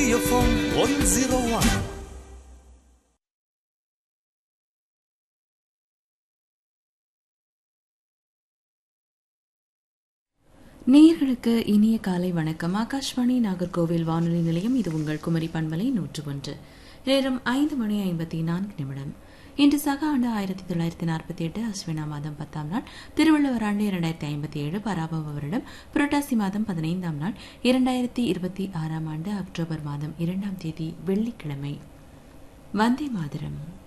FM one zero one நேயர்களுக்கு இனிய காலை வணக்கம் ஆகாஷ்வாணி நாகர்கோவில் வானொலி நிலையம் இது உங்கள் குமரி பண்பலை நூற்று ஒன்று நேரம் ஐந்து மணி ஐம்பத்தி நான்கு நிமிடம் இன்று சக ஆண்டு ஆயிரத்தி தொள்ளாயிரத்தி நாற்பத்தி எட்டு அஸ்வினா மாதம் பத்தாம் நாள் திருவள்ளுவர் ஆண்டு இரண்டாயிரத்தி ஐம்பத்தி ஏழு பராபவ வருடம் புரட்டாசி மாதம் பதினைந்தாம் நாள் இரண்டாயிரத்தி இருபத்தி ஆறாம் ஆண்டு அக்டோபர் மாதம் இரண்டாம் தேதி வெள்ளிக்கிழமை வந்தே மாதரம்